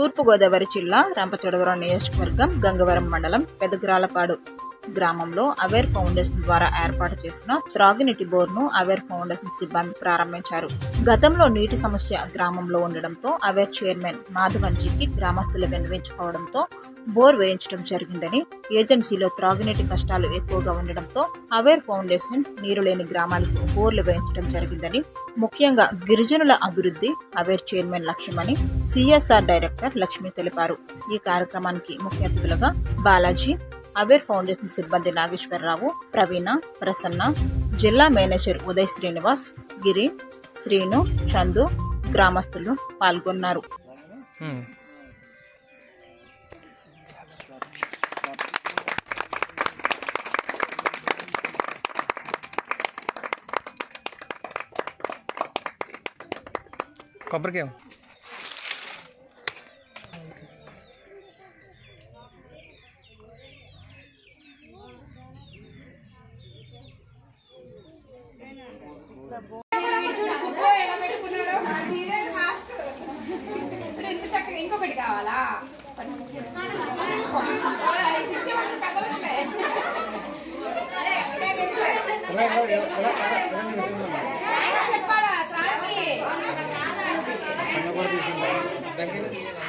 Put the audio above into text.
తూర్పుగోదావరి జిల్లా రంపచోడవరం నియోజకవర్గం గంగవరం మండలం పెదగ్రాలపాడు గ్రామంలో అవేర్ ఫౌండేషన్ ద్వారా ఏర్పాటు చేసిన త్రాగునీటి బోర్ను అవేర్ ఫౌండేషన్ సిబ్బంది ప్రారంభించారు గతంలో నీటి సమస్య గ్రామంలో ఉండడంతో అవేర్ చైర్మన్ మాధవన్జీకి గ్రామస్తులు విన్నవించుకోవడంతో బోర్ వేయించడం జరిగిందని ఏజెన్సీలో త్రాగునీటి కష్టాలు ఎక్కువగా ఉండడంతో అవేర్ ఫౌండేషన్ నీరు లేని గ్రామాలకు బోర్లు వేయించడం జరిగిందని ముఖ్యంగా గిరిజనుల అభివృద్ధి అవేర్ చైర్మన్ లక్ష్యమని సిఎస్ఆర్ డైరెక్టర్ లక్ష్మి తెలిపారు ఈ కార్యక్రమానికి ముఖ్య అతిథులుగా బాలాజీ అవేర్ ఫౌండేషన్ సిబ్బంది నాగేశ్వరరావు ప్రవీణ ప్రసన్న జిల్లా మేనేజర్ ఉదయ్ శ్రీనివాస్ గిరి శ్రీను చందు గ్రామస్తులు పాల్గొన్నారు హ్మ్. కొబ్బరికాయ ఇప్పుడు ఇంత చక్కగా ఇంకొకటి కావాలా చెప్పాలా సార్కి